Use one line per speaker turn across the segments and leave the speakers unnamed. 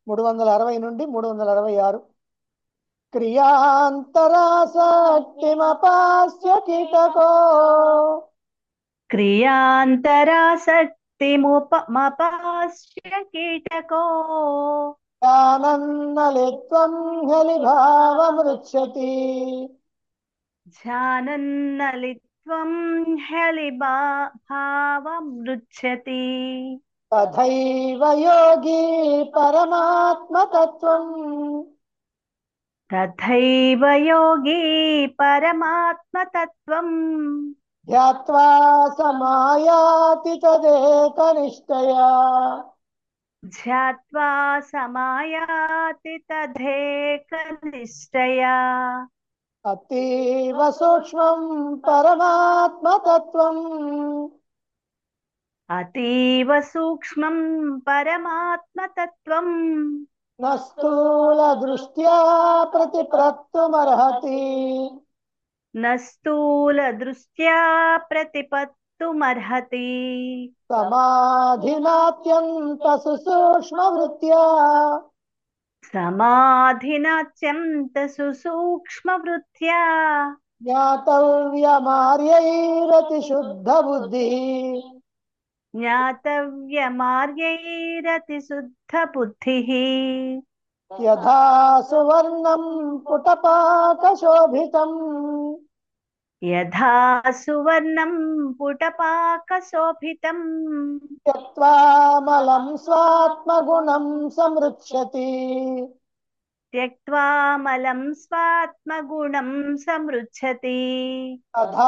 మూడు వందల అరవై నుండి మూడు వందల అరవై ఆరు క్రియాంతరాసక్తిమపాస్య కీటకో
క్రియాంతరాసక్తిముపమపాస్య కీటకో
జ్ఞానన్నలిత్వం హలిభావమృచ్చతి
ఝానన్నలిత్వం హలిబా భావమృచ్చతి
తథైవ యోగి పరమాత్మతత్వం
తథైవ యోగి పరమాత్మతత్వం
ధ్యాత్వా సమాయాతి తదేకనిష్టయా
ధ్యాత్వా సమాయాతి తథేకనిష్టయా
అతీవ సూక్ష్మం పరమాత్మతత్వం
అతీవ సూక్ష్మం పరమాత్మతత్వం
న స్థూల దృష్ట్యా ప్రతిప్రత్తుమర్హతి
న స్థూల దృష్ట్యా ప్రతిపత్తుమర్హతి
సమాధినాత్యంత సుసూక్ష్మ వృత్యా
సమాధినాత్యంత సుసూక్ష్మవృత్యా
జ్ఞాతవ్యమార్యైరతి శుద్ధ బుద్ధి
జ్ఞాతవ్యమార్యైరతి శుద్ధ బుద్ధిః
యథా సువర్ణం పుటపాకశోభితం
యథా సువర్ణం పుటపాకశోభితం
త్యక్త్వామలం స్వాత్మగుణం సమృచ్యతి
త్యక్త్వామలం స్వాత్మగుణం సమృచ్చతి
తథా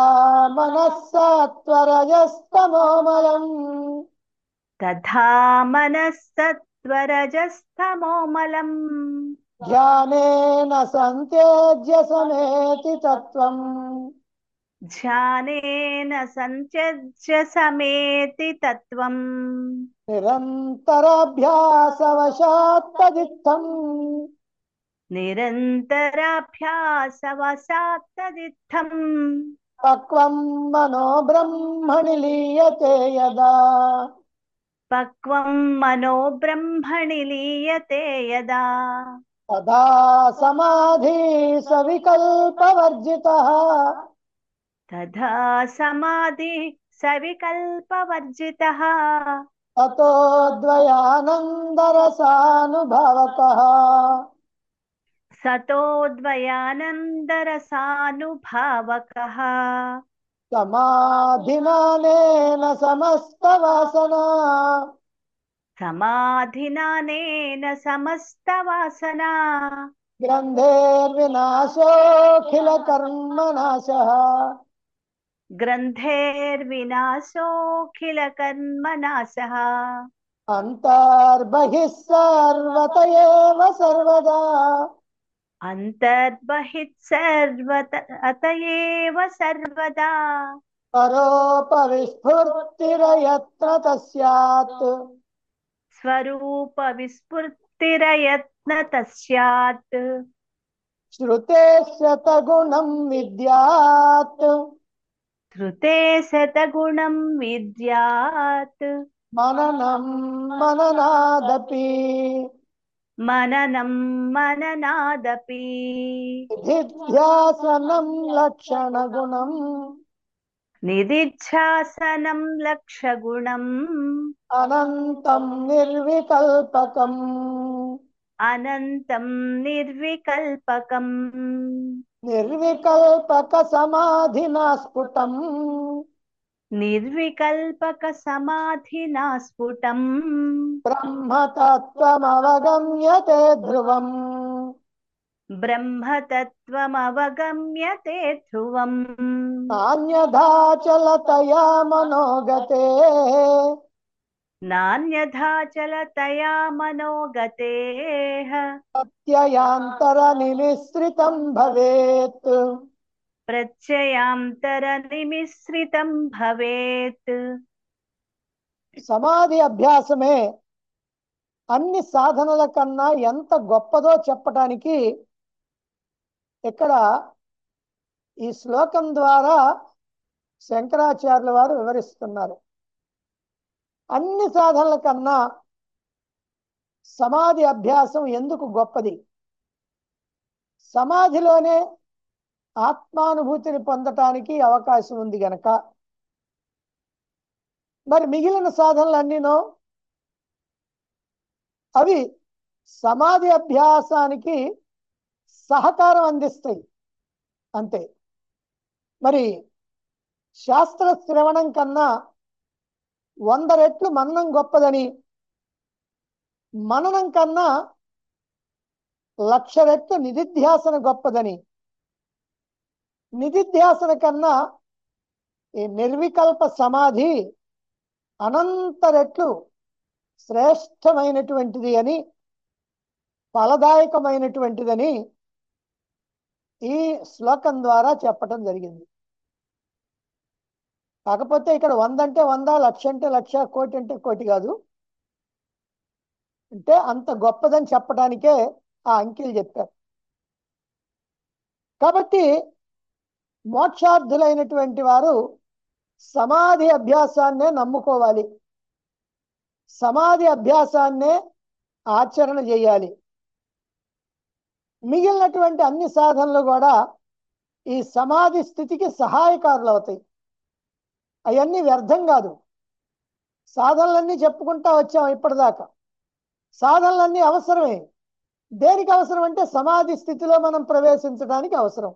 మనస్సత్వరజస్తమోమలం
తథా మనస్తత్వరజస్తమోమలం
ధ్యానేన సంత్యజ్య సమేతి తత్వం
ధ్యానేన సంత్యజ్య సమేతి తత్వం
నిరంతరాభ్యాసవశాత్తదిత్తం
నిరంతరాభ్యాసవశాత్తదిత్థం
పక్వం మనో బ్రహ్మణి లీయతే యదా
పక్వం మనో బ్రహ్మణి లీయతే యదా
తదా సమాధి సవికల్పవర్జిత
తథా సమాధి సవికల్పవర్జిత
తతో ద్వయానందరసానుభావక
సతోద్వయానందరసానుభావక
సమాధినానేన సమస్తవాసనా
సమాధినానేన సమస్తవాసనా
గ్రంథేర్వినాశోఖిల కర్మనాశ
గ్రంథేర్వినాశోఖిల కర్మనాశః
అంతర్బహిః సర్వత ఏవ సర్వదా
అంతర్బహిత్ సర్వత అత ఏవ సర్వదా
పరోపవిస్ఫుర్తిరయత్ర తస్యాత్
స్వరూప విస్ఫుర్తిరయత్న తస్యాత్
శ్రుతే శతగుణం విద్యాత్
ధృతే శతగుణం విద్యాత్
మననం మననాదపి
మననం మననాదపి
నిధిధ్యాసనం లక్షణగుణం
నిదిధ్యాసనం లక్షగుణం
అనంతం నిర్వికల్పకం
అనంతం నిర్వికల్పకం
నిర్వికల్పక సమాధినా స్ఫుటం
నిర్వికల్పక సమాధినా స్ఫుటం
బ్రహ్మతత్వమవగమ్యతే ధ్రువం
బ్రహ్మతత్వమవగమ్యతే ధ్రువం
నాణ్యథా చలతయా మనోగతే
నాణ్యథాచలతయా మనోగతే
ప్రత్యయాంతర నిమిశ్రితం భవేత్
ప్రత్యయాంతర నిమిశ్రితం భవేత్
సమాధి అభ్యాసమే అన్ని సాధనల కన్నా ఎంత గొప్పదో చెప్పటానికి ఇక్కడ ఈ శ్లోకం ద్వారా శంకరాచార్యుల వారు వివరిస్తున్నారు అన్ని సాధనల కన్నా సమాధి అభ్యాసం ఎందుకు గొప్పది సమాధిలోనే ఆత్మానుభూతిని పొందటానికి అవకాశం ఉంది గనక మరి మిగిలిన సాధనలు అన్నీనో అవి సమాధి అభ్యాసానికి సహకారం అందిస్తాయి అంతే మరి శాస్త్ర శ్రవణం కన్నా వంద రెట్లు మననం గొప్పదని మననం కన్నా లక్ష రెట్లు నిధిధ్యాసన గొప్పదని నిధిధ్యాసన కన్నా ఈ నిర్వికల్ప సమాధి అనంత రెట్లు శ్రేష్టమైనటువంటిది అని ఫలదాయకమైనటువంటిదని ఈ శ్లోకం ద్వారా చెప్పటం జరిగింది కాకపోతే ఇక్కడ వంద అంటే వంద లక్ష అంటే లక్ష కోటి అంటే కోటి కాదు అంటే అంత గొప్పదని చెప్పడానికే ఆ అంకెలు చెప్పారు కాబట్టి మోక్షార్థులైనటువంటి వారు సమాధి అభ్యాసాన్నే నమ్ముకోవాలి సమాధి అభ్యాసాన్నే ఆచరణ చేయాలి మిగిలినటువంటి అన్ని సాధనలు కూడా ఈ సమాధి స్థితికి సహాయకారులు అవుతాయి అవన్నీ వ్యర్థం కాదు సాధనలన్నీ చెప్పుకుంటా వచ్చాం ఇప్పటిదాకా సాధనలన్నీ అవసరమే దేనికి అవసరం అంటే సమాధి స్థితిలో మనం ప్రవేశించడానికి అవసరం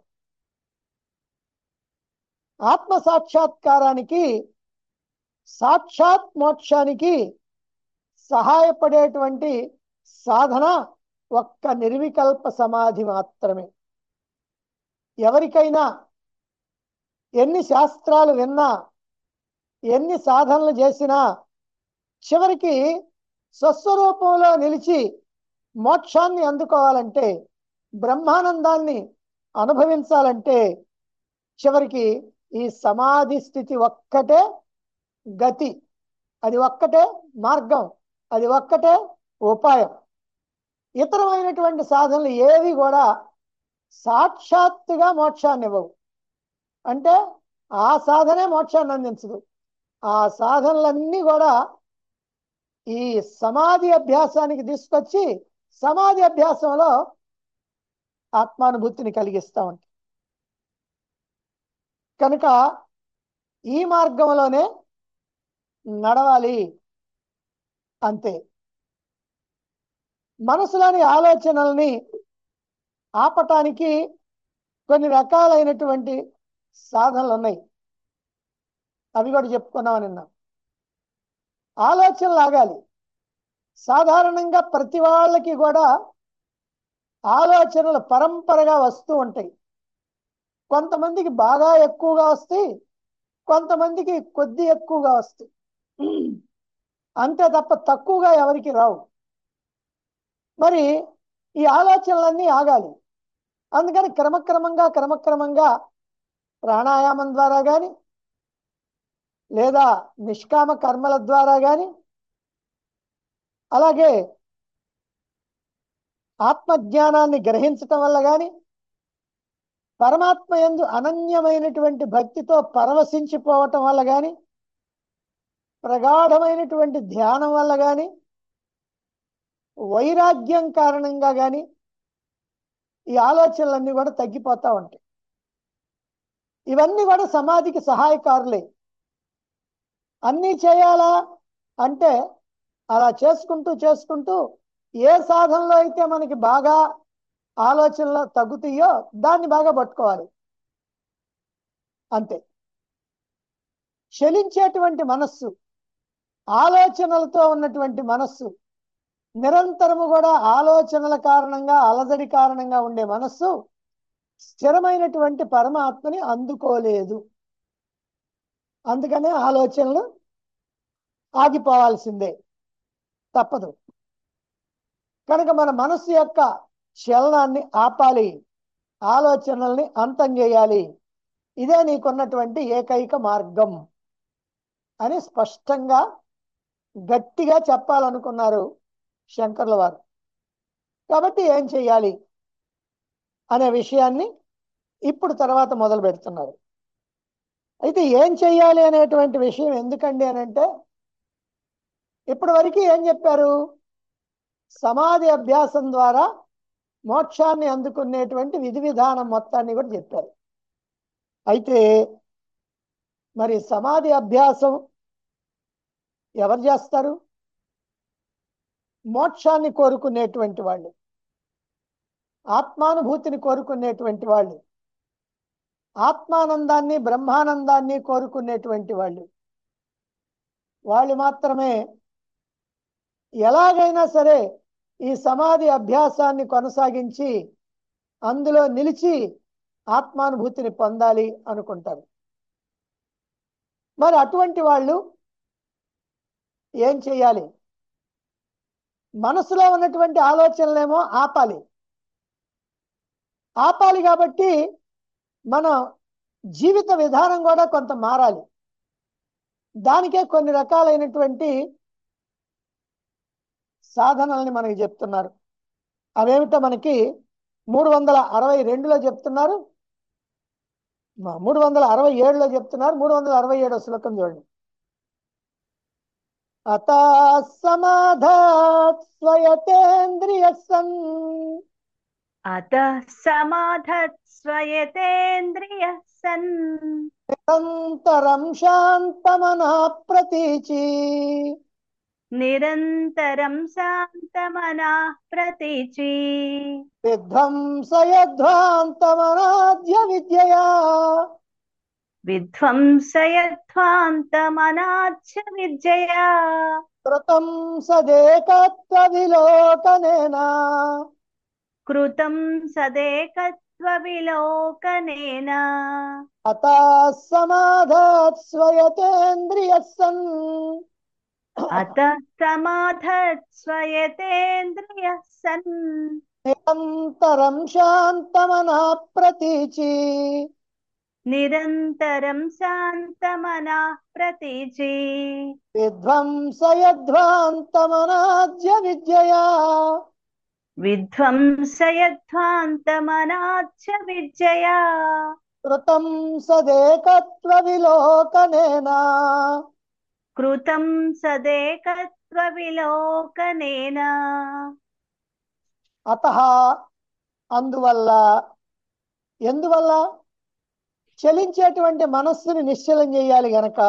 ఆత్మ సాక్షాత్కారానికి సాక్షాత్ మోక్షానికి సహాయపడేటువంటి సాధన ఒక్క నిర్వికల్ప సమాధి మాత్రమే ఎవరికైనా ఎన్ని శాస్త్రాలు విన్నా ఎన్ని సాధనలు చేసినా చివరికి స్వస్వరూపంలో నిలిచి మోక్షాన్ని అందుకోవాలంటే బ్రహ్మానందాన్ని అనుభవించాలంటే చివరికి ఈ సమాధి స్థితి ఒక్కటే గతి అది ఒక్కటే మార్గం అది ఒక్కటే ఉపాయం ఇతరమైనటువంటి సాధనలు ఏవి కూడా సాక్షాత్తుగా మోక్షాన్ని ఇవ్వవు అంటే ఆ సాధనే మోక్షాన్ని అందించదు ఆ సాధనలన్నీ కూడా ఈ సమాధి అభ్యాసానికి తీసుకొచ్చి సమాధి అభ్యాసంలో ఆత్మానుభూతిని కలిగిస్తూ ఉంటాయి కనుక ఈ మార్గంలోనే నడవాలి అంతే మనసులోని ఆలోచనల్ని ఆపటానికి కొన్ని రకాలైనటువంటి సాధనలు ఉన్నాయి అవి కూడా చెప్పుకున్నామని నిన్న ఆలోచనలు ఆగాలి సాధారణంగా ప్రతి వాళ్ళకి కూడా ఆలోచనలు పరంపరగా వస్తూ ఉంటాయి కొంతమందికి బాగా ఎక్కువగా వస్తాయి కొంతమందికి కొద్ది ఎక్కువగా వస్తాయి అంతే తప్ప తక్కువగా ఎవరికి రావు మరి ఈ ఆలోచనలన్నీ ఆగాలి అందుకని క్రమక్రమంగా క్రమక్రమంగా ప్రాణాయామం ద్వారా కానీ లేదా నిష్కామ కర్మల ద్వారా కానీ అలాగే ఆత్మజ్ఞానాన్ని గ్రహించటం వల్ల కానీ పరమాత్మ ఎందు అనన్యమైనటువంటి భక్తితో పరవశించిపోవటం వల్ల కానీ ప్రగాఢమైనటువంటి ధ్యానం వల్ల కానీ వైరాగ్యం కారణంగా కానీ ఈ ఆలోచనలన్నీ కూడా తగ్గిపోతూ ఉంటాయి ఇవన్నీ కూడా సమాధికి సహాయకారులే అన్నీ చేయాలా అంటే అలా చేసుకుంటూ చేసుకుంటూ ఏ సాధనలో అయితే మనకి బాగా ఆలోచనలు తగ్గుతాయో దాన్ని బాగా పట్టుకోవాలి అంతే చలించేటువంటి మనస్సు ఆలోచనలతో ఉన్నటువంటి మనస్సు నిరంతరము కూడా ఆలోచనల కారణంగా అలజడి కారణంగా ఉండే మనస్సు స్థిరమైనటువంటి పరమాత్మని అందుకోలేదు అందుకనే ఆలోచనలు ఆగిపోవాల్సిందే తప్పదు కనుక మన మనస్సు యొక్క చలనాన్ని ఆపాలి ఆలోచనల్ని అంతం చేయాలి ఇదే నీకున్నటువంటి ఏకైక మార్గం అని స్పష్టంగా గట్టిగా చెప్పాలనుకున్నారు శంకర్ల వారు కాబట్టి ఏం చేయాలి అనే విషయాన్ని ఇప్పుడు తర్వాత మొదలు పెడుతున్నారు అయితే ఏం చెయ్యాలి అనేటువంటి విషయం ఎందుకండి అని అంటే ఇప్పటి వరకు ఏం చెప్పారు సమాధి అభ్యాసం ద్వారా మోక్షాన్ని అందుకునేటువంటి విధి విధానం మొత్తాన్ని కూడా చెప్పారు అయితే మరి సమాధి అభ్యాసం ఎవరు చేస్తారు మోక్షాన్ని కోరుకునేటువంటి వాళ్ళు ఆత్మానుభూతిని కోరుకునేటువంటి వాళ్ళు ఆత్మానందాన్ని బ్రహ్మానందాన్ని కోరుకునేటువంటి వాళ్ళు వాళ్ళు మాత్రమే ఎలాగైనా సరే ఈ సమాధి అభ్యాసాన్ని కొనసాగించి అందులో నిలిచి ఆత్మానుభూతిని పొందాలి అనుకుంటారు మరి అటువంటి వాళ్ళు ఏం చేయాలి మనసులో ఉన్నటువంటి ఆలోచనలేమో ఆపాలి ఆపాలి కాబట్టి మన జీవిత విధానం కూడా కొంత మారాలి దానికే కొన్ని రకాలైనటువంటి సాధనల్ని మనకి చెప్తున్నారు అవేమిటో మనకి మూడు వందల అరవై రెండులో చెప్తున్నారు మూడు వందల అరవై ఏడులో చెప్తున్నారు మూడు వందల అరవై ఏడో శ్లోకం చూడండి అత సమాధాత్ స్వయతేంద్రియ సన్
అత సమాధత్ స్వయతేంద్రియ సన్
నిరంతరం శాంతమనా ప్రతీచి
నిరంతరం శాంతమనా ప్రతీచి
విధ్వంసయధ్వాంతమనాద్య విద్యయా
విధ్వంసయధ్వాంతమనాచ్చ విద్యయా
కృతం సదేకత్వ విలోకనేన
కృతం సదేకత్వ విలోకనేన
అత సమాధాత్ స్వయతేంద్రియ సన్
అత సమాధత్ స్వయతేంద్రియ సన్
నిరంతరం శాంతమనా ప్రతీచి
నిరంతరం శాంతమనా ప్రతీచి
విధ్వంసయధ్వాంతమనాద్య విద్యయా
విధ్వంసయధ్వాంతమనాచ్చ విద్యయా
కృతం సదేకత్వ విలోకనేన
కృతం సదేకత్వ విలోకనేన
అత అందువల్ల ఎందువల్ల చలించేటువంటి మనస్సుని నిశ్చలం చేయాలి గనక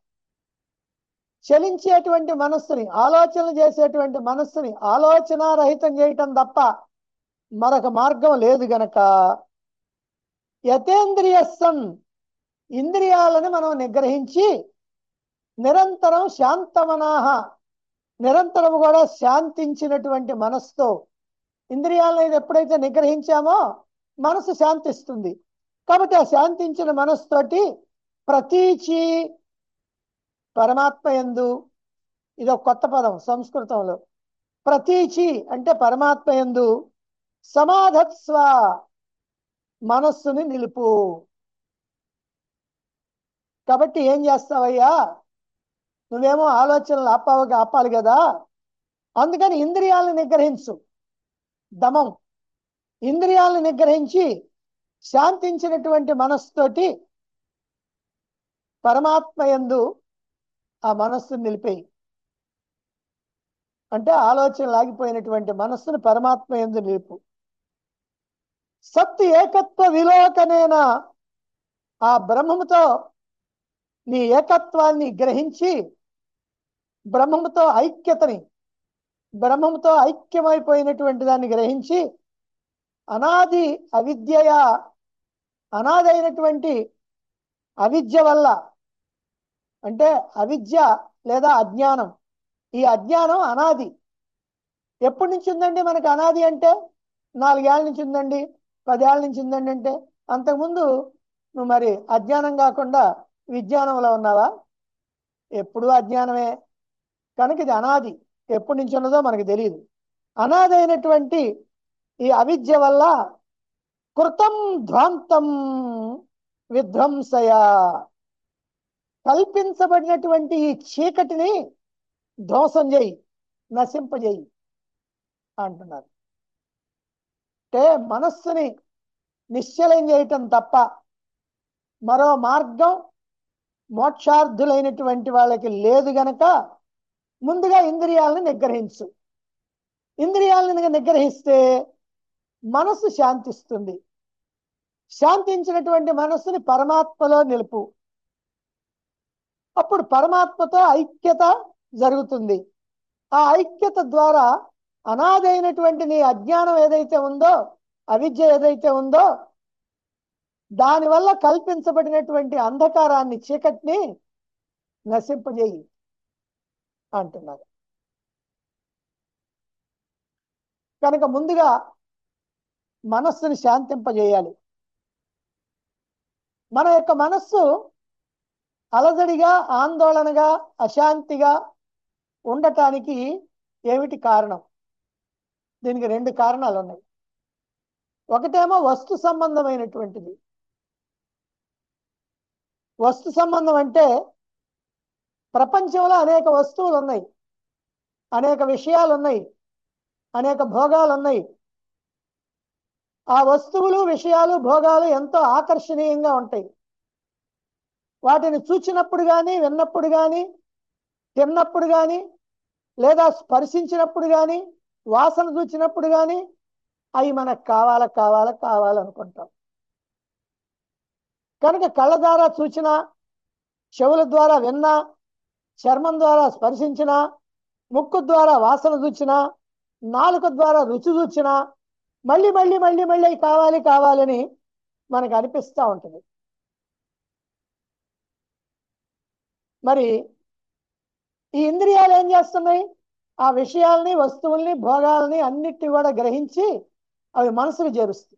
చలించేటువంటి మనస్సుని ఆలోచనలు చేసేటువంటి మనస్సుని ఆలోచన రహితం చేయటం తప్ప మరొక మార్గం లేదు గనక యతేంద్రియ సన్ ఇంద్రియాలను మనం నిగ్రహించి నిరంతరం శాంతమనాహ నిరంతరం కూడా శాంతించినటువంటి మనస్సుతో ఇంద్రియాలను ఎప్పుడైతే నిగ్రహించామో మనసు శాంతిస్తుంది కాబట్టి ఆ శాంతించిన మనస్సుతోటి ప్రతీచి పరమాత్మ ఎందు ఇది ఒక కొత్త పదం సంస్కృతంలో ప్రతీచి అంటే పరమాత్మ ఎందు సమాధత్స్వ మనస్సుని నిలుపు కాబట్టి ఏం చేస్తావయ్యా నువ్వేమో ఆలోచనలు ఆపావగా ఆపాలి కదా అందుకని ఇంద్రియాలను నిగ్రహించు దమం ఇంద్రియాలను నిగ్రహించి శాంతించినటువంటి మనస్సుతోటి పరమాత్మ ఎందు ఆ మనస్సును నిలిపేయి అంటే ఆలోచన లాగిపోయినటువంటి మనస్సును పరమాత్మ ఎందు నిలుపు సత్ ఏకత్వ విలోకనేన ఆ బ్రహ్మముతో నీ ఏకత్వాన్ని గ్రహించి బ్రహ్మముతో ఐక్యతని బ్రహ్మముతో ఐక్యమైపోయినటువంటి దాన్ని గ్రహించి అనాది అవిద్యయ అనాది అయినటువంటి అవిద్య వల్ల అంటే అవిద్య లేదా అజ్ఞానం ఈ అజ్ఞానం అనాది ఎప్పటి నుంచి ఉందండి మనకు అనాది అంటే నాలుగేళ్ల నుంచి ఉందండి పదేళ్ల నుంచి ఉందండి అంటే అంతకుముందు నువ్వు మరి అజ్ఞానం కాకుండా విజ్ఞానంలో ఉన్నావా ఎప్పుడూ అజ్ఞానమే కనుక ఇది అనాది ఎప్పటి నుంచి ఉన్నదో మనకు తెలియదు అనాది అయినటువంటి ఈ అవిద్య వల్ల కృతం ధ్వాంతం విధ్వంసయ కల్పించబడినటువంటి ఈ చీకటిని ధ్వంసం చేయి నశింపజేయి అంటున్నారు అంటే మనస్సుని నిశ్చలం చేయటం తప్ప మరో మార్గం మోక్షార్థులైనటువంటి వాళ్ళకి లేదు గనక ముందుగా ఇంద్రియాలను నిగ్రహించు ఇంద్రియాలను నిగ్రహిస్తే మనస్సు శాంతిస్తుంది శాంతించినటువంటి మనస్సుని పరమాత్మలో నిలుపు అప్పుడు పరమాత్మతో ఐక్యత జరుగుతుంది ఆ ఐక్యత ద్వారా అనాదైనటువంటి నీ అజ్ఞానం ఏదైతే ఉందో అవిద్య ఏదైతే ఉందో దానివల్ల కల్పించబడినటువంటి అంధకారాన్ని చీకటిని నశింపజేయి అంటున్నారు కనుక ముందుగా మనస్సుని శాంతింపజేయాలి మన యొక్క మనస్సు అలజడిగా ఆందోళనగా అశాంతిగా ఉండటానికి ఏమిటి కారణం దీనికి రెండు కారణాలు ఉన్నాయి ఒకటేమో వస్తు సంబంధమైనటువంటిది వస్తు సంబంధం అంటే ప్రపంచంలో అనేక వస్తువులు ఉన్నాయి అనేక విషయాలు ఉన్నాయి అనేక భోగాలు ఉన్నాయి ఆ వస్తువులు విషయాలు భోగాలు ఎంతో ఆకర్షణీయంగా ఉంటాయి వాటిని చూచినప్పుడు కానీ విన్నప్పుడు కానీ తిన్నప్పుడు కానీ లేదా స్పర్శించినప్పుడు కానీ వాసన చూచినప్పుడు కానీ అవి మనకు కావాల కావాల కావాలనుకుంటాం కనుక కళ్ళ ద్వారా చూచినా చెవుల ద్వారా విన్నా చర్మం ద్వారా స్పర్శించిన ముక్కు ద్వారా వాసన చూచినా నాలుక ద్వారా రుచి చూచినా మళ్ళీ మళ్ళీ మళ్ళీ మళ్ళీ కావాలి కావాలని మనకు అనిపిస్తూ ఉంటుంది మరి ఈ ఇంద్రియాలు ఏం చేస్తున్నాయి ఆ విషయాల్ని వస్తువుల్ని భోగాల్ని అన్నిటిని కూడా గ్రహించి అవి మనసుకు చేరుస్తాయి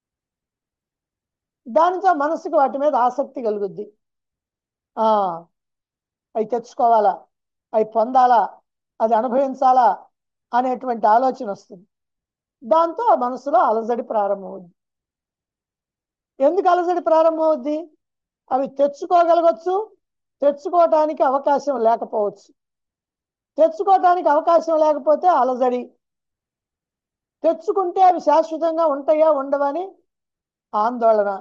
దానితో మనసుకు వాటి మీద ఆసక్తి కలుగుద్ది ఆ అవి తెచ్చుకోవాలా అవి పొందాలా అది అనుభవించాలా అనేటువంటి ఆలోచన వస్తుంది దాంతో ఆ మనసులో అలజడి ప్రారంభమవుద్ది ఎందుకు అలజడి ప్రారంభమవుద్ది అవి తెచ్చుకోగలగచ్చు తెచ్చుకోవటానికి అవకాశం లేకపోవచ్చు తెచ్చుకోవటానికి అవకాశం లేకపోతే అలజడి తెచ్చుకుంటే అవి శాశ్వతంగా ఉంటాయా ఉండవని ఆందోళన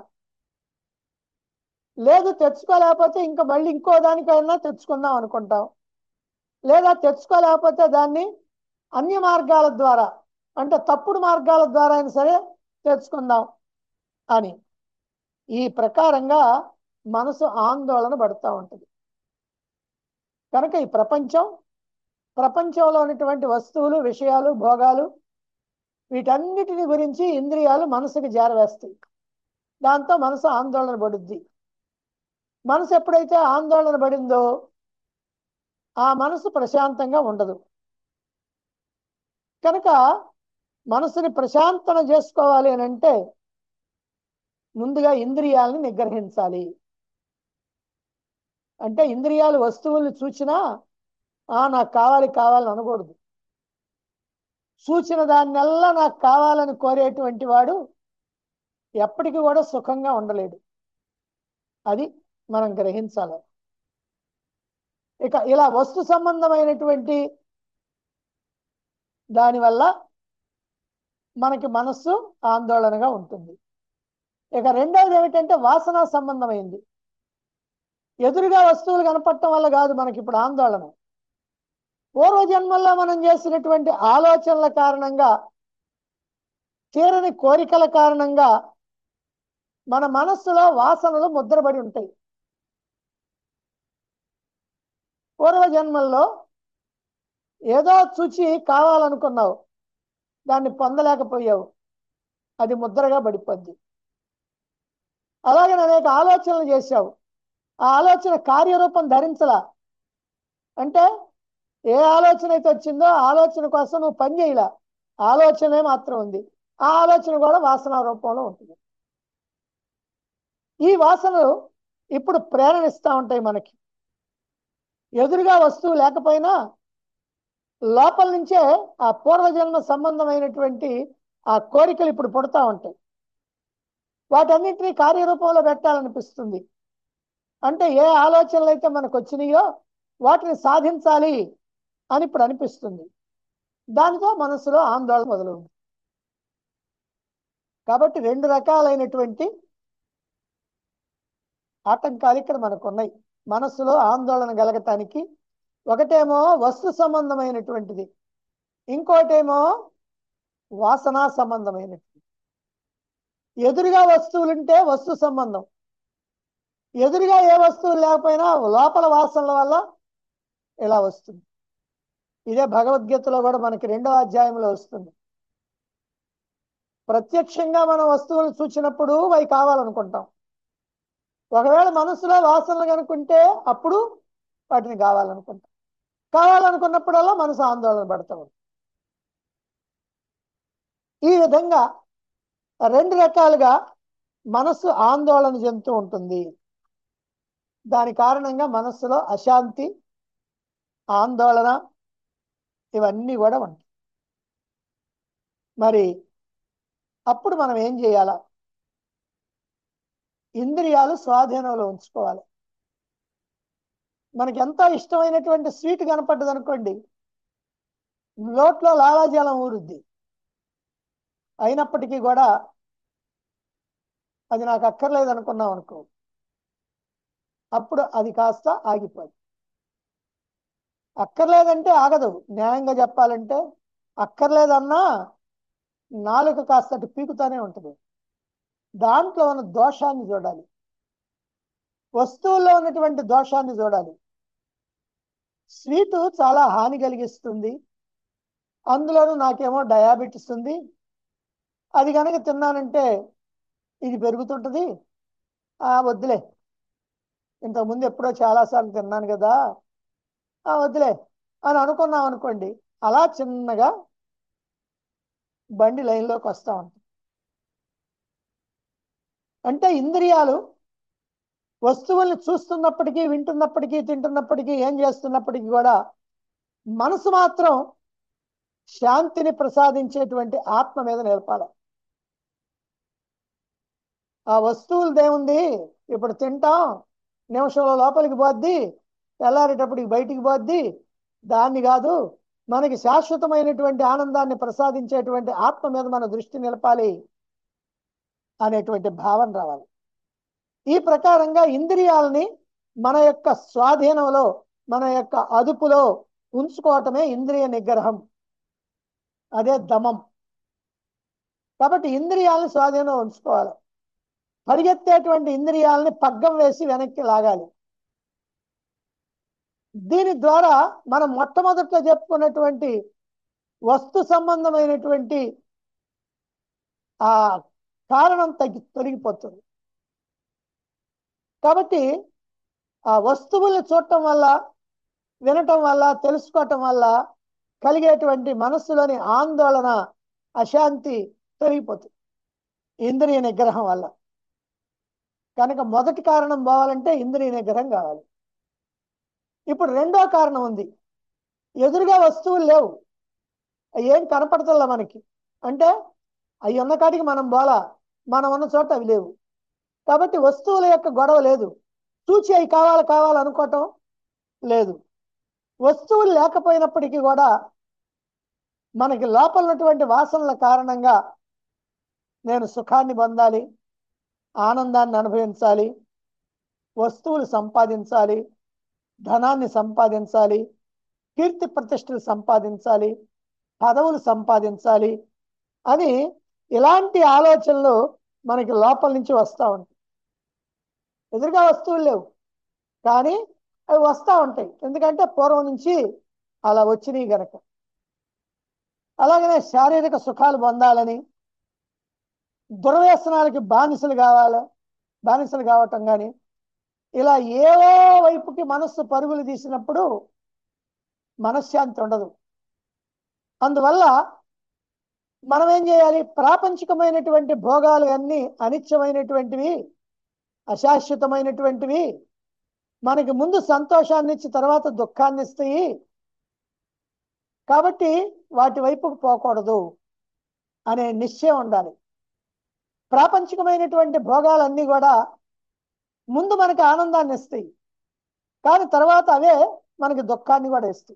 లేదు తెచ్చుకోలేకపోతే ఇంకా మళ్ళీ ఇంకో దానికైనా తెచ్చుకుందాం అనుకుంటాం లేదా తెచ్చుకోలేకపోతే దాన్ని అన్య మార్గాల ద్వారా అంటే తప్పుడు మార్గాల ద్వారా అయినా సరే తెచ్చుకుందాం అని ఈ ప్రకారంగా మనసు ఆందోళన పడుతూ ఉంటుంది కనుక ఈ ప్రపంచం ప్రపంచంలో ఉన్నటువంటి వస్తువులు విషయాలు భోగాలు వీటన్నిటిని గురించి ఇంద్రియాలు మనసుకి జారవేస్తాయి దాంతో మనసు ఆందోళన పడుద్ది మనసు ఎప్పుడైతే ఆందోళన పడిందో ఆ మనసు ప్రశాంతంగా ఉండదు కనుక మనసుని ప్రశాంతన చేసుకోవాలి అని అంటే ముందుగా ఇంద్రియాలని నిగ్రహించాలి అంటే ఇంద్రియాలు వస్తువుల్ని చూసినా ఆ నాకు కావాలి కావాలని అనకూడదు చూసిన దాన్నెల్లా నాకు కావాలని కోరేటువంటి వాడు ఎప్పటికీ కూడా సుఖంగా ఉండలేడు అది మనం గ్రహించాలి ఇక ఇలా వస్తు సంబంధమైనటువంటి దానివల్ల మనకి మనస్సు ఆందోళనగా ఉంటుంది ఇక రెండవది ఏమిటంటే వాసన సంబంధమైంది ఎదురుగా వస్తువులు కనపడటం వల్ల కాదు మనకి ఇప్పుడు ఆందోళన పూర్వజన్మల్లో మనం చేసినటువంటి ఆలోచనల కారణంగా తీరని కోరికల కారణంగా మన మనస్సులో వాసనలు ముద్రపడి ఉంటాయి పూర్వజన్మల్లో ఏదో చూచి కావాలనుకున్నావు దాన్ని పొందలేకపోయావు అది ముద్రగా పడిపోద్ది అలాగే అనేక ఆలోచనలు చేశావు ఆ ఆలోచన కార్యరూపం ధరించలా అంటే ఏ ఆలోచన అయితే వచ్చిందో ఆ ఆలోచన కోసం నువ్వు పని చేయలా ఆలోచనే మాత్రం ఉంది ఆ ఆలోచన కూడా వాసన రూపంలో ఉంటుంది ఈ వాసనలు ఇప్పుడు ప్రేరణిస్తూ ఉంటాయి మనకి ఎదురుగా వస్తువు లేకపోయినా లోపల నుంచే ఆ పూర్వజన్మ సంబంధమైనటువంటి ఆ కోరికలు ఇప్పుడు పుడతా ఉంటాయి వాటన్నింటినీ కార్యరూపంలో పెట్టాలనిపిస్తుంది అంటే ఏ ఆలోచనలు అయితే మనకు వచ్చినాయో వాటిని సాధించాలి అని ఇప్పుడు అనిపిస్తుంది దానితో మనసులో ఆందోళన మొదలవుంది కాబట్టి రెండు రకాలైనటువంటి ఆటంకాలు ఇక్కడ మనకు ఉన్నాయి మనస్సులో ఆందోళన కలగటానికి ఒకటేమో వస్తు సంబంధమైనటువంటిది ఇంకోటేమో వాసనా సంబంధమైనటువంటి ఎదురుగా వస్తువులుంటే వస్తు సంబంధం ఎదురుగా ఏ వస్తువులు లేకపోయినా లోపల వాసనల వల్ల ఇలా వస్తుంది ఇదే భగవద్గీతలో కూడా మనకి రెండవ అధ్యాయంలో వస్తుంది ప్రత్యక్షంగా మనం వస్తువులను చూసినప్పుడు అవి కావాలనుకుంటాం ఒకవేళ మనసులో వాసనలు కనుక్కుంటే అప్పుడు వాటిని కావాలనుకుంటాం కావాలనుకున్నప్పుడల్లా మనసు ఆందోళన పడతాం ఈ విధంగా రెండు రకాలుగా మనస్సు ఆందోళన చెందుతూ ఉంటుంది దాని కారణంగా మనస్సులో అశాంతి ఆందోళన ఇవన్నీ కూడా ఉంటాయి మరి అప్పుడు మనం ఏం చేయాలా ఇంద్రియాలు స్వాధీనంలో ఉంచుకోవాలి మనకి ఎంతో ఇష్టమైనటువంటి స్వీట్ కనపడ్డది అనుకోండి లోట్లో లాలాజలం ఊరుద్ది అయినప్పటికీ కూడా అది నాకు అక్కర్లేదు అనుకున్నాం అనుకో అప్పుడు అది కాస్త ఆగిపోదు అక్కర్లేదంటే ఆగదు న్యాయంగా చెప్పాలంటే అక్కర్లేదన్నా నాలుక కాస్త అటు పీకుతానే ఉంటుంది దాంట్లో ఉన్న దోషాన్ని చూడాలి వస్తువుల్లో ఉన్నటువంటి దోషాన్ని చూడాలి స్వీటు చాలా హాని కలిగిస్తుంది అందులోనూ నాకేమో డయాబెటీస్ ఉంది అది కనుక తిన్నానంటే ఇది పెరుగుతుంటుంది ఆ వద్దులే ఇంతకుముందు ఎప్పుడో చాలాసార్లు తిన్నాను కదా ఆ వద్దులే అని అనుకున్నాం అనుకోండి అలా చిన్నగా బండి లైన్లోకి వస్తూ ఉంటుంది అంటే ఇంద్రియాలు వస్తువుల్ని చూస్తున్నప్పటికీ వింటున్నప్పటికీ తింటున్నప్పటికీ ఏం చేస్తున్నప్పటికీ కూడా మనసు మాత్రం శాంతిని ప్రసాదించేటువంటి ఆత్మ మీద నిలపాలి ఆ వస్తువులదేముంది ఇప్పుడు తింటాం నిమిషంలో లోపలికి పోద్ది తెల్లారేటప్పటికి బయటికి పోద్ది దాన్ని కాదు మనకి శాశ్వతమైనటువంటి ఆనందాన్ని ప్రసాదించేటువంటి ఆత్మ మీద మన దృష్టి నిలపాలి అనేటువంటి భావన రావాలి ఈ ప్రకారంగా ఇంద్రియాలని మన యొక్క స్వాధీనంలో మన యొక్క అదుపులో ఉంచుకోవటమే ఇంద్రియ నిగ్రహం అదే దమం కాబట్టి ఇంద్రియాలను స్వాధీనంలో ఉంచుకోవాలి పరిగెత్తేటువంటి ఇంద్రియాలని పగ్గం వేసి వెనక్కి లాగాలి దీని ద్వారా మనం మొట్టమొదట్లో చెప్పుకున్నటువంటి వస్తు సంబంధమైనటువంటి ఆ కారణం తగ్గి తొలగిపోతుంది కాబట్టి ఆ వస్తువుల్ని చూడటం వల్ల వినటం వల్ల తెలుసుకోవటం వల్ల కలిగేటువంటి మనస్సులోని ఆందోళన అశాంతి తొలగిపోతుంది ఇంద్రియ నిగ్రహం వల్ల కనుక మొదటి కారణం పోవాలంటే ఇంద్రియ నిగ్రహం కావాలి ఇప్పుడు రెండో కారణం ఉంది ఎదురుగా వస్తువులు లేవు అవి ఏం కనపడతల్లా మనకి అంటే అవి ఉన్న కాడికి మనం పోలా మనం ఉన్న చోట అవి లేవు కాబట్టి వస్తువుల యొక్క గొడవ లేదు చూచి అవి కావాలి కావాలనుకోవటం లేదు వస్తువులు లేకపోయినప్పటికీ కూడా మనకి లోపల ఉన్నటువంటి వాసనల కారణంగా నేను సుఖాన్ని పొందాలి ఆనందాన్ని అనుభవించాలి వస్తువులు సంపాదించాలి ధనాన్ని సంపాదించాలి కీర్తి ప్రతిష్టలు సంపాదించాలి పదవులు సంపాదించాలి అని ఇలాంటి ఆలోచనలు మనకి లోపల నుంచి వస్తూ ఉంటాయి ఎదురుగా వస్తువులు లేవు కానీ అవి వస్తూ ఉంటాయి ఎందుకంటే పూర్వం నుంచి అలా వచ్చినాయి గనక అలాగనే శారీరక సుఖాలు పొందాలని దుర్వ్యసనాలకి బానిసలు కావాలా బానిసలు కావటం కానీ ఇలా ఏవో వైపుకి మనస్సు పరుగులు తీసినప్పుడు మనశ్శాంతి ఉండదు అందువల్ల మనం ఏం చేయాలి ప్రాపంచికమైనటువంటి భోగాలు అన్నీ అనిత్యమైనటువంటివి అశాశ్వతమైనటువంటివి మనకి ముందు సంతోషాన్ని ఇచ్చి తర్వాత దుఃఖాన్ని ఇస్తాయి కాబట్టి వాటి వైపుకు పోకూడదు అనే నిశ్చయం ఉండాలి ప్రాపంచికమైనటువంటి భోగాలన్నీ కూడా ముందు మనకి ఆనందాన్ని ఇస్తాయి కానీ తర్వాత అవే మనకి దుఃఖాన్ని కూడా ఇస్తాయి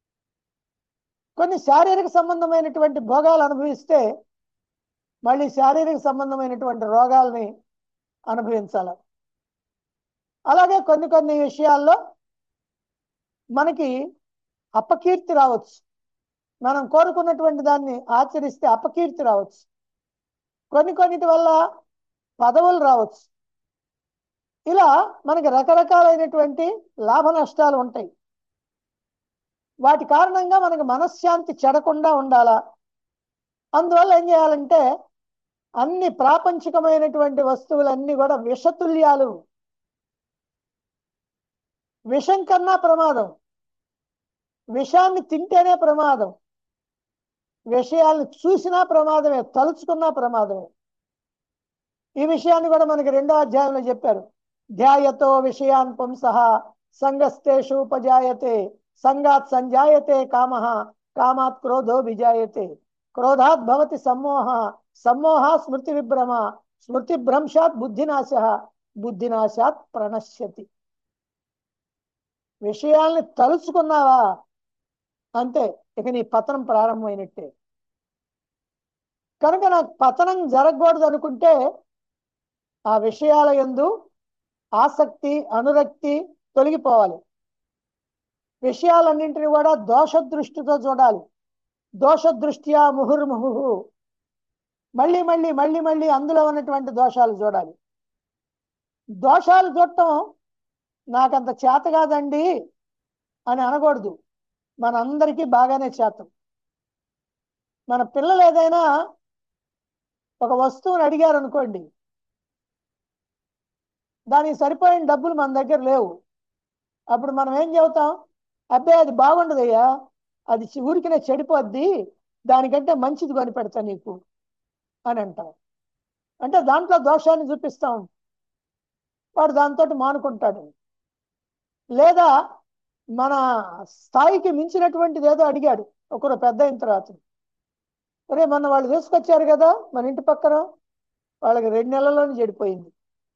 కొన్ని శారీరక సంబంధమైనటువంటి భోగాలు అనుభవిస్తే మళ్ళీ శారీరక సంబంధమైనటువంటి రోగాల్ని అనుభవించాలి అలాగే కొన్ని కొన్ని విషయాల్లో మనకి అపకీర్తి రావచ్చు మనం కోరుకున్నటువంటి దాన్ని ఆచరిస్తే అపకీర్తి రావచ్చు కొన్ని కొన్నిటి వల్ల పదవులు రావచ్చు ఇలా మనకి రకరకాలైనటువంటి లాభ నష్టాలు ఉంటాయి వాటి కారణంగా మనకు మనశ్శాంతి చెడకుండా ఉండాలా అందువల్ల ఏం చేయాలంటే అన్ని ప్రాపంచికమైనటువంటి వస్తువులన్నీ కూడా విషతుల్యాలు విషం కన్నా ప్రమాదం విషాన్ని తింటేనే ప్రమాదం విషయాన్ని చూసినా ప్రమాదమే తలుచుకున్నా ప్రమాదమే ఈ విషయాన్ని కూడా మనకి రెండో అధ్యాయంలో చెప్పారు ధ్యాయతో విషయాన్ పుంసః సంగస్తేషు ఉపజాయతే సంగాత్ సంజాయతే కామ కామాత్ క్రోధో విజాయతే క్రోధాత్ భవతి సమ్మోహ సమ్మోహ స్మృతి విభ్రమ స్మృతి భ్రంశాత్ బుద్ధినాశ బుద్ధినాశాత్ ప్రణశ్యతి విషయాల్ని తలుచుకున్నావా అంతే ఇక నీ పతనం ప్రారంభమైనట్టే కనుక నాకు పతనం జరగకూడదు అనుకుంటే ఆ విషయాల యందు ఆసక్తి అనురక్తి తొలగిపోవాలి విషయాలన్నింటినీ కూడా దోష దృష్టితో చూడాలి దోష దృష్ట్యా ముహుర్ముహు మళ్ళీ మళ్ళీ మళ్ళీ మళ్ళీ అందులో ఉన్నటువంటి దోషాలు చూడాలి దోషాలు చూడటం నాకంత చేత కాదండి అని అనకూడదు మనందరికీ బాగానే చేతం మన పిల్లలు ఏదైనా ఒక వస్తువుని అడిగారు అనుకోండి దానికి సరిపోయిన డబ్బులు మన దగ్గర లేవు అప్పుడు మనం ఏం చెబుతాం అబ్బాయి అది బాగుండదయ్యా అది చి- ఊరికినే చెడిపోద్ది దానికంటే మంచిది కొని పెడతా నీకు అని అంటాం అంటే దాంట్లో దోషాన్ని చూపిస్తాం వాడు దాంతో మానుకుంటాడు లేదా మన స్థాయికి మించినటువంటిది ఏదో అడిగాడు ఒకరు పెద్ద అయిన తర్వాత ఒరే మొన్న వాళ్ళు తీసుకొచ్చారు కదా మన ఇంటి పక్కన వాళ్ళకి రెండు నెలల్లోనే చెడిపోయింది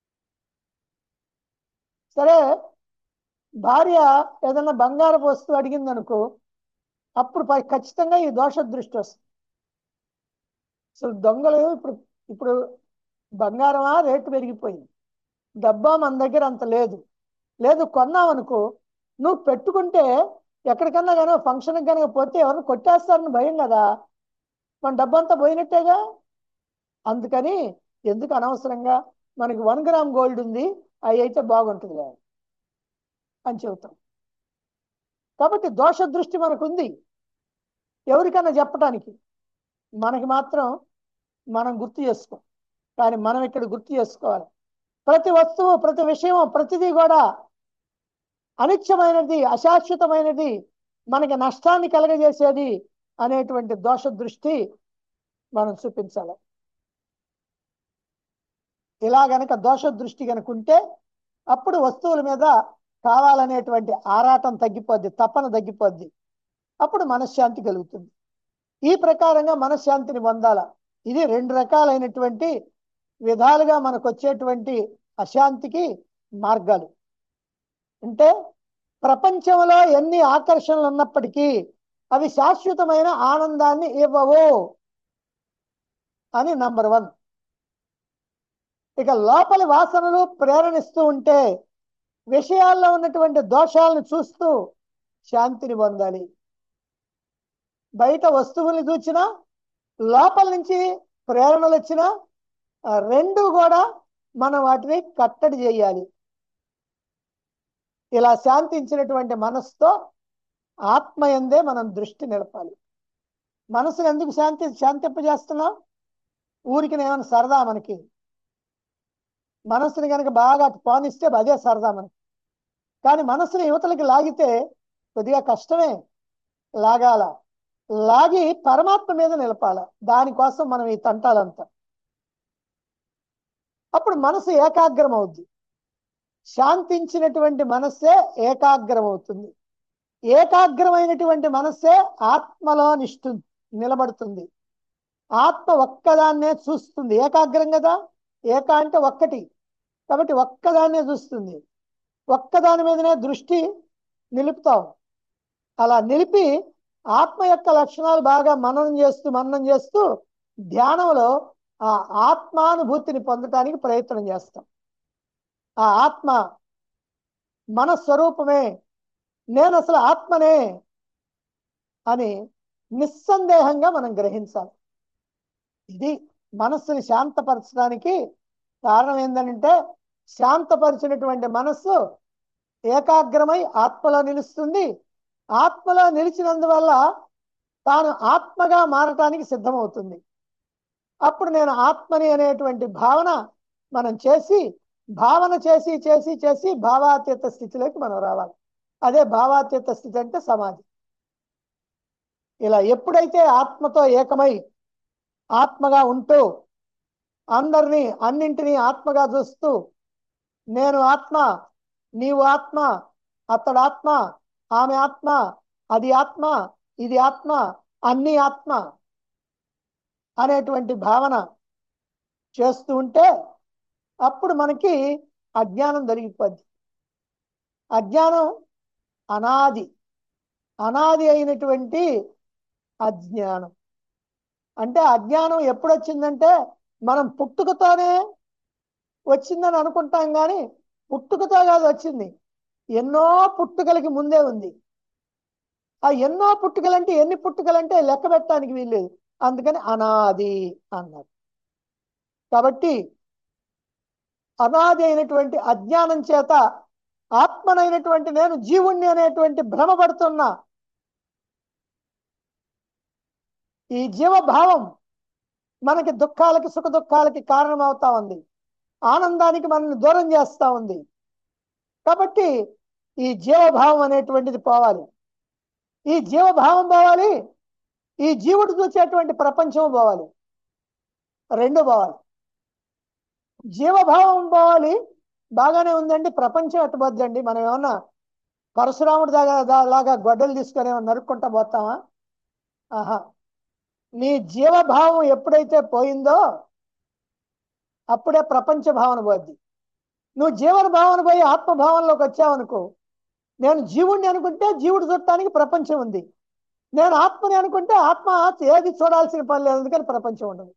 సరే భార్య ఏదన్నా బంగారపు వస్తువు అడిగింది అనుకో అప్పుడు పై- ఖచ్చితంగా ఈ దోష దృష్టి వస్తుంది అసలు దొంగలు ఇప్పుడు ఇప్పుడు బంగారమా రేటు పెరిగిపోయింది డబ్బా మన దగ్గర అంత లేదు లేదు కొన్నామనుకో నువ్వు పెట్టుకుంటే ఎక్కడికన్నా కానీ ఫంక్షన్కి కనుక పోతే ఎవరిని కొట్టేస్తారని భయం కదా మన డబ్బంతా పోయినట్టేగా అందుకని ఎందుకు అనవసరంగా మనకి వన్ గ్రామ్ గోల్డ్ ఉంది అవి అయితే బాగుంటుంది అని చెబుతాం కాబట్టి దోష దృష్టి మనకుంది ఎవరికన్నా చెప్పటానికి మనకి మాత్రం మనం గుర్తు చేసుకోం కానీ మనం ఇక్కడ గుర్తు చేసుకోవాలి ప్రతి వస్తువు ప్రతి విషయం ప్రతిదీ కూడా అనిత్యమైనది అశాశ్వతమైనది మనకి నష్టాన్ని కలగజేసేది అనేటువంటి దోష దృష్టి మనం చూపించాలి ఇలా గనక దోష దృష్టి గనక ఉంటే అప్పుడు వస్తువుల మీద కావాలనేటువంటి ఆరాటం తగ్గిపోద్ది తపన తగ్గిపోద్ది అప్పుడు మనశ్శాంతి కలుగుతుంది ఈ ప్రకారంగా మనశ్శాంతిని పొందాల ఇది రెండు రకాలైనటువంటి విధాలుగా మనకు వచ్చేటువంటి అశాంతికి మార్గాలు అంటే ప్రపంచంలో ఎన్ని ఆకర్షణలు ఉన్నప్పటికీ అవి శాశ్వతమైన ఆనందాన్ని ఇవ్వవు అని నంబర్ వన్ ఇక లోపలి వాసనలు ప్రేరణిస్తూ ఉంటే విషయాల్లో ఉన్నటువంటి దోషాలను చూస్తూ శాంతిని పొందాలి బయట వస్తువుల్ని చూచినా లోపల నుంచి ప్రేరణలు వచ్చినా ఆ రెండు కూడా మనం వాటిని కట్టడి చేయాలి ఇలా శాంతించినటువంటి మనసుతో ఆత్మయందే మనం దృష్టి నిలపాలి మనసును ఎందుకు శాంతి శాంతింపజేస్తున్నాం ఊరికి ఏమైనా సరదా మనకి మనసుని కనుక బాగా పోనిస్తే అదే సరదా మనకి కానీ మనసుని యువతలకి లాగితే కొద్దిగా కష్టమే లాగాల లాగి పరమాత్మ మీద నిలపాల దానికోసం మనం ఈ తంటాలంతా అప్పుడు మనసు ఏకాగ్రం అవుద్ది శాంతించినటువంటి మనస్సే ఏకాగ్రం అవుతుంది ఏకాగ్రమైనటువంటి మనస్సే ఆత్మలో నిష్టు నిలబడుతుంది ఆత్మ ఒక్కదాన్నే చూస్తుంది ఏకాగ్రం కదా ఏక అంటే ఒక్కటి కాబట్టి ఒక్కదాన్నే చూస్తుంది ఒక్కదాని మీదనే దృష్టి నిలుపుతాం అలా నిలిపి ఆత్మ యొక్క లక్షణాలు బాగా మననం చేస్తూ మననం చేస్తూ ధ్యానంలో ఆ ఆత్మానుభూతిని పొందటానికి ప్రయత్నం చేస్తాం ఆ ఆత్మ మన స్వరూపమే నేను అసలు ఆత్మనే అని నిస్సందేహంగా మనం గ్రహించాలి ఇది మనస్సుని శాంతపరచడానికి కారణం ఏంటంటే శాంతపరిచినటువంటి మనస్సు ఏకాగ్రమై ఆత్మలో నిలుస్తుంది ఆత్మలో నిలిచినందువల్ల తాను ఆత్మగా మారటానికి సిద్ధమవుతుంది అప్పుడు నేను ఆత్మని అనేటువంటి భావన మనం చేసి భావన చేసి చేసి చేసి భావాతీత స్థితిలోకి మనం రావాలి అదే భావాతీత స్థితి అంటే సమాధి ఇలా ఎప్పుడైతే ఆత్మతో ఏకమై ఆత్మగా ఉంటూ అందరినీ అన్నింటినీ ఆత్మగా చూస్తూ నేను ఆత్మ నీవు ఆత్మ అతడు ఆత్మ ఆమె ఆత్మ అది ఆత్మ ఇది ఆత్మ అన్ని ఆత్మ అనేటువంటి భావన చేస్తూ ఉంటే అప్పుడు మనకి అజ్ఞానం దొరికిపోద్ది అజ్ఞానం అనాది అనాది అయినటువంటి అజ్ఞానం అంటే అజ్ఞానం ఎప్పుడు వచ్చిందంటే మనం పుట్టుకతోనే వచ్చిందని అనుకుంటాం కానీ పుట్టుకతో కాదు వచ్చింది ఎన్నో పుట్టుకలకి ముందే ఉంది ఆ ఎన్నో పుట్టుకలంటే ఎన్ని పుట్టుకలంటే లెక్క పెట్టడానికి వీల్లేదు అందుకని అనాది అన్నారు కాబట్టి అనాది అయినటువంటి అజ్ఞానం చేత ఆత్మనైనటువంటి నేను జీవుణ్ణి అనేటువంటి భ్రమపడుతున్నా ఈ జీవభావం మనకి దుఃఖాలకి సుఖ దుఃఖాలకి కారణమవుతా ఉంది ఆనందానికి మనల్ని దూరం చేస్తా ఉంది కాబట్టి ఈ జీవభావం అనేటువంటిది పోవాలి ఈ జీవభావం పోవాలి ఈ జీవుడు చూసేటువంటి ప్రపంచం పోవాలి రెండు పోవాలి జీవభావం పోవాలి బాగానే ఉందండి ప్రపంచం ఎట్టబోద్దండి మనం ఏమన్నా పరశురాముడి దాకా దా- లాగా గొడ్డలు తీసుకొని ఏమన్నా నరుక్కుంటా పోతామా ఆహా నీ జీవభావం ఎప్పుడైతే పోయిందో అప్పుడే ప్రపంచ భావన పోద్ది నువ్వు జీవన భావన పోయి ఆత్మభావనలోకి వచ్చావనుకో నేను జీవుణ్ణి అనుకుంటే జీవుడు చూడటానికి ప్రపంచం ఉంది నేను ఆత్మని అనుకుంటే ఆత్మ ఏది చూడాల్సిన పని లేదు అందుకని ప్రపంచం ఉండదు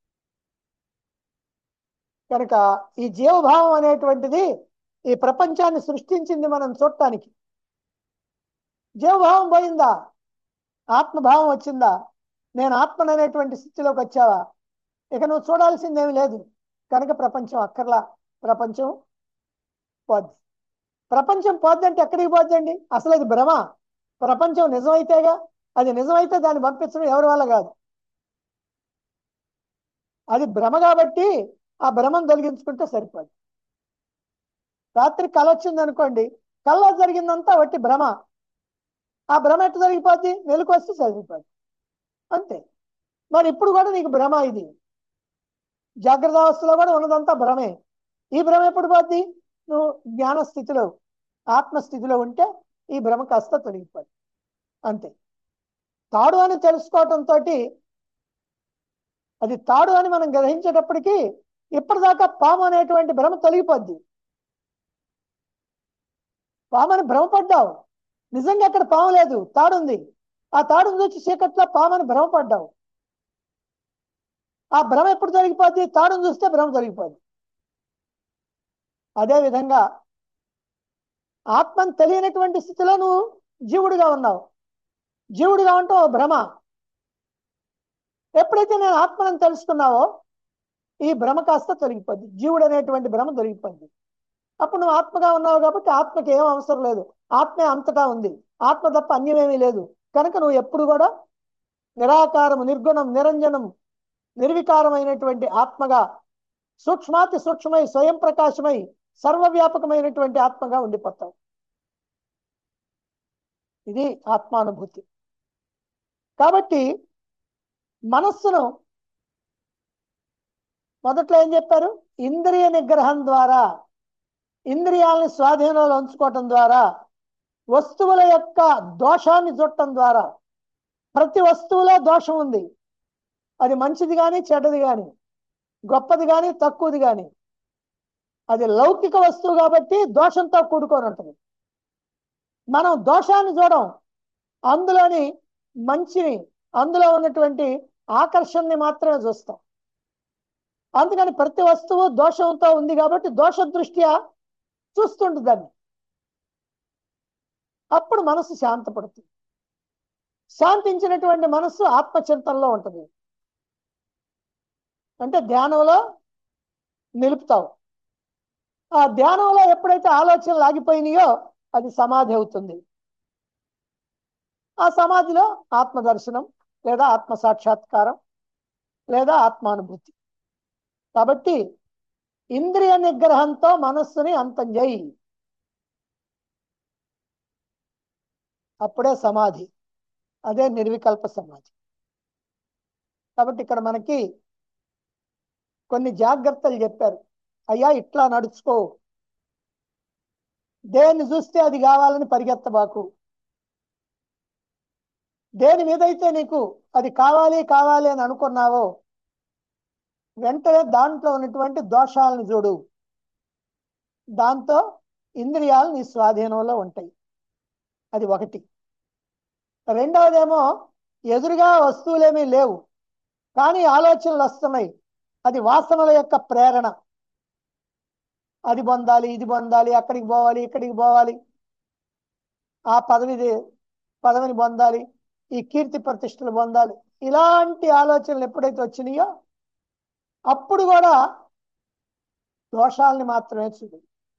కనుక ఈ జీవభావం అనేటువంటిది ఈ ప్రపంచాన్ని సృష్టించింది మనం చూడటానికి జీవభావం పోయిందా ఆత్మభావం వచ్చిందా నేను ఆత్మను అనేటువంటి స్థితిలోకి వచ్చావా ఇక నువ్వు చూడాల్సిందేమి లేదు కనుక ప్రపంచం అక్కర్లా ప్రపంచం పోద్ది ప్రపంచం పోద్దంటే ఎక్కడికి పోద్దండి అసలు అది భ్రమ ప్రపంచం నిజమైతేగా అది నిజమైతే దాన్ని పంపించడం ఎవరి వల్ల కాదు అది భ్రమ కాబట్టి ఆ భ్రమను తొలగించుకుంటే సరిపోదు రాత్రి కళ వచ్చింది అనుకోండి కళ్ళ జరిగిందంతా వట్టి భ్రమ ఆ భ్రమ ఎట్టు జరిగిపోద్ది వెలుగు వస్తే సరిపోద్ది అంతే మరి ఇప్పుడు కూడా నీకు భ్రమ ఇది జాగ్రత్త అవస్థలో కూడా ఉన్నదంతా భ్రమే ఈ భ్రమ ఎప్పుడు పోద్ది నువ్వు జ్ఞాన స్థితిలో ఆత్మస్థితిలో ఉంటే ఈ భ్రమ కాస్త తొలగిపోద్ది అంతే తాడు అని తెలుసుకోవటంతో అది తాడు అని మనం గ్రహించేటప్పటికి ఇప్పటిదాకా పాము అనేటువంటి భ్రమ తొలగిపోద్ది పాము అని భ్రమపడ్డావు నిజంగా అక్కడ పాము లేదు తాడు ఉంది ఆ తాడును చూసి చీకట్లో పామని భ్రమపడ్డావు ఆ భ్రమ ఎప్పుడు తొలగిపోద్ది తాడును చూస్తే భ్రమ తొలగిపోద్ది అదే విధంగా ఆత్మను తెలియనటువంటి స్థితిలో నువ్వు జీవుడిగా ఉన్నావు జీవుడిగా ఉంటావు భ్రమ ఎప్పుడైతే నేను ఆత్మను తెలుసుకున్నావో ఈ భ్రమ కాస్త తొలగిపోద్ది జీవుడు అనేటువంటి భ్రమ తొలగిపోద్ది అప్పుడు నువ్వు ఆత్మగా ఉన్నావు కాబట్టి ఆత్మకి ఏం అవసరం లేదు ఆత్మే అంతటా ఉంది ఆత్మ తప్ప అన్యమేమీ లేదు కనుక నువ్వు ఎప్పుడు కూడా నిరాకారము నిర్గుణం నిరంజనం నిర్వికారమైనటువంటి ఆత్మగా సూక్ష్మాతి సూక్ష్మై స్వయం ప్రకాశమై సర్వవ్యాపకమైనటువంటి ఆత్మగా ఉండిపోతావు ఇది ఆత్మానుభూతి కాబట్టి మనస్సును మొదట్లో ఏం చెప్పారు ఇంద్రియ నిగ్రహం ద్వారా ఇంద్రియాలని స్వాధీనంలో ఉంచుకోవటం ద్వారా వస్తువుల యొక్క దోషాన్ని చూడటం ద్వారా ప్రతి వస్తువులో దోషం ఉంది అది మంచిది కానీ చెడ్డది కానీ గొప్పది కానీ తక్కువది కానీ అది లౌకిక వస్తువు కాబట్టి దోషంతో కూడుకొని ఉంటుంది మనం దోషాన్ని చూడం అందులోని మంచిని అందులో ఉన్నటువంటి ఆకర్షణని మాత్రమే చూస్తాం అందుకని ప్రతి వస్తువు దోషంతో ఉంది కాబట్టి దోష దృష్ట్యా చూస్తుంటుంది దాన్ని అప్పుడు మనసు శాంతపడుతుంది శాంతించినటువంటి మనస్సు ఆత్మచింతనలో ఉంటుంది అంటే ధ్యానంలో నిలుపుతావు ఆ ధ్యానంలో ఎప్పుడైతే ఆలోచనలు ఆగిపోయినాయో అది సమాధి అవుతుంది ఆ సమాధిలో ఆత్మదర్శనం లేదా ఆత్మ సాక్షాత్కారం లేదా ఆత్మానుభూతి కాబట్టి ఇంద్రియ నిగ్రహంతో మనస్సుని అంతం చేయి అప్పుడే సమాధి అదే నిర్వికల్ప సమాధి కాబట్టి ఇక్కడ మనకి కొన్ని జాగ్రత్తలు చెప్పారు అయ్యా ఇట్లా నడుచుకో దేన్ని చూస్తే అది కావాలని పరిగెత్తబాకు దేని మీదైతే నీకు అది కావాలి కావాలి అని అనుకున్నావో వెంటనే దాంట్లో ఉన్నటువంటి దోషాలను చూడు దాంతో ఇంద్రియాలు నీ స్వాధీనంలో ఉంటాయి అది ఒకటి రెండవదేమో ఎదురుగా వస్తువులేమీ లేవు కానీ ఆలోచనలు వస్తున్నాయి అది వాసనల యొక్క ప్రేరణ అది పొందాలి ఇది పొందాలి అక్కడికి పోవాలి ఇక్కడికి పోవాలి ఆ పదవి పదవిని పొందాలి ఈ కీర్తి ప్రతిష్టలు పొందాలి ఇలాంటి ఆలోచనలు ఎప్పుడైతే వచ్చినాయో అప్పుడు కూడా దోషాలని మాత్రమే చూడు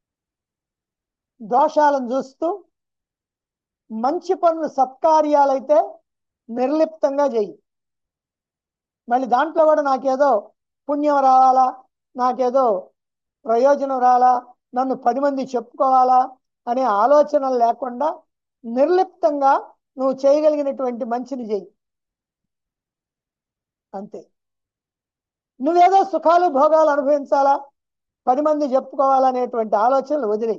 దోషాలను చూస్తూ మంచి పనులు సత్కార్యాలైతే నిర్లిప్తంగా చెయ్యి మళ్ళీ దాంట్లో కూడా నాకేదో పుణ్యం రావాలా నాకేదో ప్రయోజనం రావాలా నన్ను పది మంది చెప్పుకోవాలా అనే ఆలోచనలు లేకుండా నిర్లిప్తంగా నువ్వు చేయగలిగినటువంటి మంచిని చెయ్యి అంతే నువ్వేదో సుఖాలు భోగాలు అనుభవించాలా పది మంది చెప్పుకోవాలనేటువంటి ఆలోచనలు వదిలేయి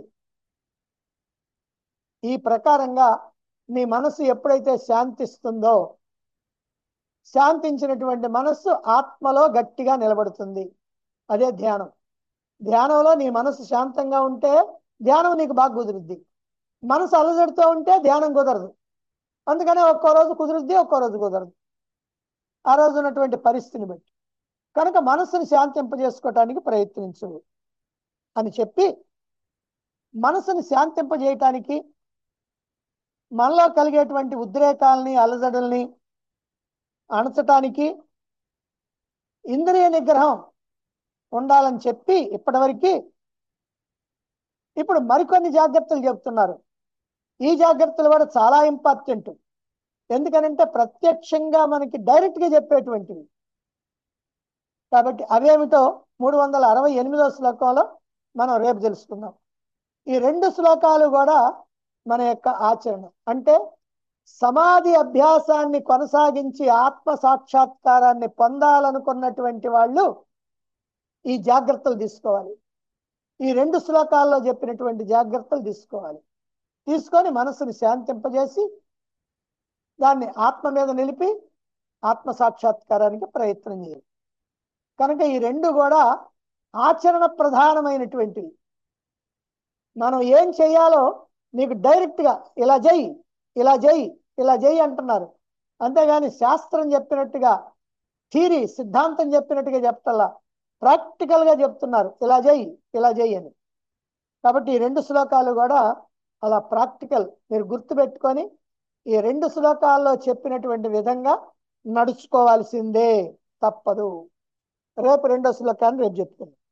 ఈ ప్రకారంగా నీ మనసు ఎప్పుడైతే శాంతిస్తుందో శాంతించినటువంటి మనస్సు ఆత్మలో గట్టిగా నిలబడుతుంది అదే ధ్యానం ధ్యానంలో నీ మనసు శాంతంగా ఉంటే ధ్యానం నీకు బాగా కుదురుద్ది మనసు అలజడితో ఉంటే ధ్యానం కుదరదు అందుకనే ఒక్కో రోజు కుదురుద్ది ఒక్కో రోజు కుదరదు ఆ రోజు ఉన్నటువంటి పరిస్థితిని బట్టి కనుక మనసుని శాంతింపజేసుకోవటానికి ప్రయత్నించు అని చెప్పి మనసుని శాంతింపజేయటానికి మనలో కలిగేటువంటి ఉద్రేకాలని అలజడుల్ని అణచటానికి ఇంద్రియ నిగ్రహం ఉండాలని చెప్పి ఇప్పటివరకు ఇప్పుడు మరికొన్ని జాగ్రత్తలు చెప్తున్నారు ఈ జాగ్రత్తలు కూడా చాలా ఇంపార్టెంట్ ఎందుకనంటే ప్రత్యక్షంగా మనకి డైరెక్ట్గా చెప్పేటువంటివి కాబట్టి అవేమిటో మూడు వందల అరవై ఎనిమిదో శ్లోకంలో మనం రేపు తెలుసుకుందాం ఈ రెండు శ్లోకాలు కూడా మన యొక్క ఆచరణ అంటే సమాధి అభ్యాసాన్ని కొనసాగించి ఆత్మ సాక్షాత్కారాన్ని పొందాలనుకున్నటువంటి వాళ్ళు ఈ జాగ్రత్తలు తీసుకోవాలి ఈ రెండు శ్లోకాల్లో చెప్పినటువంటి జాగ్రత్తలు తీసుకోవాలి తీసుకొని మనసుని శాంతింపజేసి దాన్ని ఆత్మ మీద నిలిపి ఆత్మ సాక్షాత్కారానికి ప్రయత్నం చేయాలి కనుక ఈ రెండు కూడా ఆచరణ ప్రధానమైనటువంటివి మనం ఏం చేయాలో నీకు డైరెక్ట్గా ఇలా చెయ్యి ఇలా చెయ్యి ఇలా చెయ్యి అంటున్నారు అంతేగాని శాస్త్రం చెప్పినట్టుగా థీరీ సిద్ధాంతం చెప్పినట్టుగా చెప్తల్లా ప్రాక్టికల్గా చెప్తున్నారు ఇలా చెయ్యి ఇలా చెయ్యి అని కాబట్టి ఈ రెండు శ్లోకాలు కూడా అలా ప్రాక్టికల్ మీరు గుర్తుపెట్టుకొని ఈ రెండు శ్లోకాల్లో చెప్పినటువంటి విధంగా నడుచుకోవాల్సిందే తప్పదు రేపు రెండో శ్లోకాన్ని రేపు చెప్తున్నాను